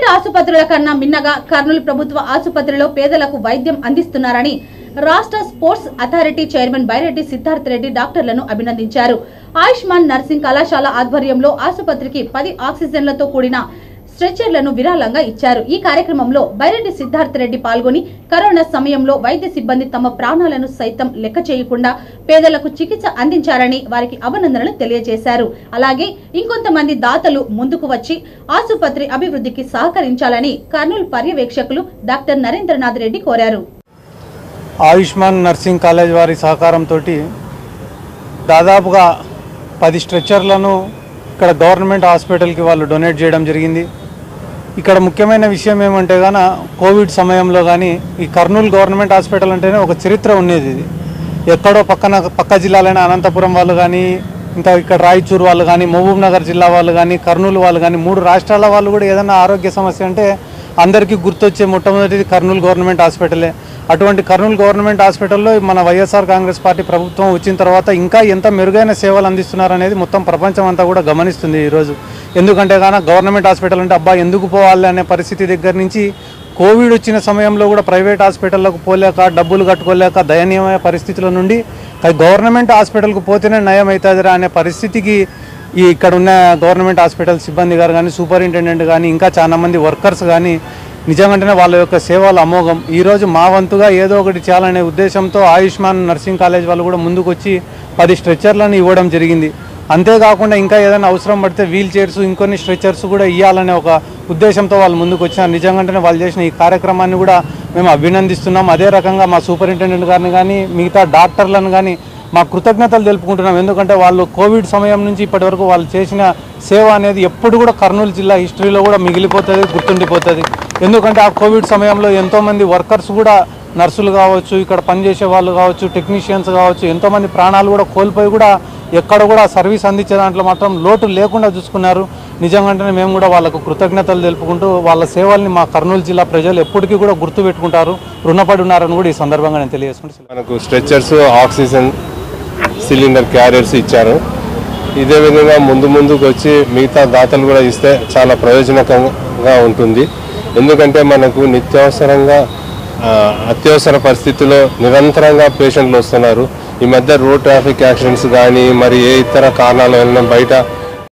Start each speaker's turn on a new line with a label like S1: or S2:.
S1: ఆసుపత్రుల కన్నా మిన్నగా కర్నూలు ప్రభుత్వ ఆసుపత్రిలో పేదలకు వైద్యం అందిస్తున్నారని రాష్ట్ర sports authority chairman Byreddy Siddharth Reddy డాక్టర్లను అభినందించారు ఆయుష్మాన్ నర్సింగ్ కళాశాల ఆధ్వర్యంలో ఆసుపత్రికి పది ఆక్సిజన్లతో కూడిన స్ట్రెచర్లను విరాళంగా ఇచ్చారు ఈ కార్యక్రమంలో బైరెడ్డి సిద్ధార్థ్ రెడ్డి పాల్గొని కరోనా సమయంలో వైద్య సిబ్బంది తమ ప్రాణాలను సైతం లెక్క చేయకుండా పేదలకు చికిత్స అందించారని వారికి అభినందనలు తెలియజేశారు అలాగే ఇంకొంతమంది దాతలు ముందుకు వచ్చి ఆసుపత్రి అభివృద్ధికి సహకరించాలని కర్నూలు పర్యవేక్షకులు డాక్టర్ నరేంద్రనాథ్ రెడ్డి కోరారు
S2: ఆయుష్మాన్ నర్సింగ్ కాలేజ్ వారి సహకారంతో దాదాపుగా పది స్ట్రెచ్చర్లను ఇక్కడ గవర్నమెంట్ హాస్పిటల్కి వాళ్ళు డొనేట్ చేయడం జరిగింది ఇక్కడ ముఖ్యమైన విషయం ఏమంటే గాన కోవిడ్ సమయంలో కానీ ఈ కర్నూలు గవర్నమెంట్ హాస్పిటల్ అంటేనే ఒక చరిత్ర ఉండేది ఇది ఎక్కడో పక్కన పక్క జిల్లాలైన అనంతపురం వాళ్ళు కానీ ఇంకా ఇక్కడ రాయచూరు వాళ్ళు కానీ మహబూబ్ నగర్ జిల్లా వాళ్ళు కానీ కర్నూలు వాళ్ళు కానీ మూడు రాష్ట్రాల వాళ్ళు కూడా ఏదైనా ఆరోగ్య సమస్య అంటే అందరికీ గుర్తొచ్చే మొట్టమొదటిది కర్నూలు గవర్నమెంట్ హాస్పిటలే అటువంటి కర్నూలు గవర్నమెంట్ హాస్పిటల్లో మన వైఎస్ఆర్ కాంగ్రెస్ పార్టీ ప్రభుత్వం వచ్చిన తర్వాత ఇంకా ఎంత మెరుగైన సేవలు అందిస్తున్నారు అనేది మొత్తం ప్రపంచం అంతా కూడా గమనిస్తుంది ఈరోజు ఎందుకంటే గాన గవర్నమెంట్ హాస్పిటల్ అంటే అబ్బా ఎందుకు పోవాలి అనే పరిస్థితి దగ్గర నుంచి కోవిడ్ వచ్చిన సమయంలో కూడా ప్రైవేట్ హాస్పిటల్లకు పోలేక డబ్బులు కట్టుకోలేక దయనీయమైన పరిస్థితుల నుండి అది గవర్నమెంట్ హాస్పిటల్కు పోతేనే నయం అవుతుందిరా అనే పరిస్థితికి ఈ ఇక్కడ ఉన్న గవర్నమెంట్ హాస్పిటల్ సిబ్బంది గారు కానీ సూపరింటెండెంట్ కానీ ఇంకా చాలా మంది వర్కర్స్ కానీ నిజంగానే వాళ్ళ యొక్క సేవలు అమోఘం ఈరోజు మా వంతుగా ఏదో ఒకటి చేయాలనే ఉద్దేశంతో ఆయుష్మాన్ నర్సింగ్ కాలేజ్ వాళ్ళు కూడా ముందుకు వచ్చి పది స్ట్రెచ్చర్లను ఇవ్వడం జరిగింది అంతేకాకుండా ఇంకా ఏదైనా అవసరం పడితే వీల్ చైర్స్ ఇంకొన్ని స్ట్రెచర్స్ కూడా ఇవ్వాలనే ఒక ఉద్దేశంతో వాళ్ళు ముందుకు వచ్చినారు నిజంగానే వాళ్ళు చేసిన ఈ కార్యక్రమాన్ని కూడా మేము అభినందిస్తున్నాం అదే రకంగా మా సూపరింటెండెంట్ గారిని కానీ మిగతా డాక్టర్లను కానీ మా కృతజ్ఞతలు తెలుపుకుంటున్నాం ఎందుకంటే వాళ్ళు కోవిడ్ సమయం నుంచి ఇప్పటి వరకు వాళ్ళు చేసిన సేవ అనేది ఎప్పుడు కూడా కర్నూలు జిల్లా హిస్టరీలో కూడా మిగిలిపోతుంది గుర్తుండిపోతుంది ఎందుకంటే ఆ కోవిడ్ సమయంలో ఎంతోమంది వర్కర్స్ కూడా నర్సులు కావచ్చు ఇక్కడ పనిచేసే వాళ్ళు కావచ్చు టెక్నీషియన్స్ కావచ్చు ఎంతోమంది ప్రాణాలు కూడా కోల్పోయి కూడా ఎక్కడ కూడా సర్వీస్ అందించే దాంట్లో మాత్రం లోటు లేకుండా చూసుకున్నారు నిజంగానే మేము కూడా వాళ్ళకు కృతజ్ఞతలు తెలుపుకుంటూ వాళ్ళ సేవల్ని మా కర్నూలు జిల్లా ప్రజలు ఎప్పటికీ కూడా గుర్తుపెట్టుకుంటారు రుణపడి ఉన్నారని కూడా ఈ సందర్భంగా నేను తెలియజేసుకుంటూ
S3: మనకు స్ట్రెచ్చర్స్ ఆక్సిజన్ సిలిండర్ క్యారియర్స్ ఇచ్చారు ఇదే విధంగా ముందు ముందుకు వచ్చి మిగతా దాతలు కూడా ఇస్తే చాలా ప్రయోజనకంగా ఉంటుంది ఎందుకంటే మనకు నిత్యావసరంగా ఆ, అత్యవసర పరిస్థితుల్లో నిరంతరంగా పేషెంట్లు వస్తున్నారు ఈ మధ్య రోడ్ ట్రాఫిక్ యాక్సిడెంట్స్ కానీ మరి ఏ ఇతర కారణాల వలన బయట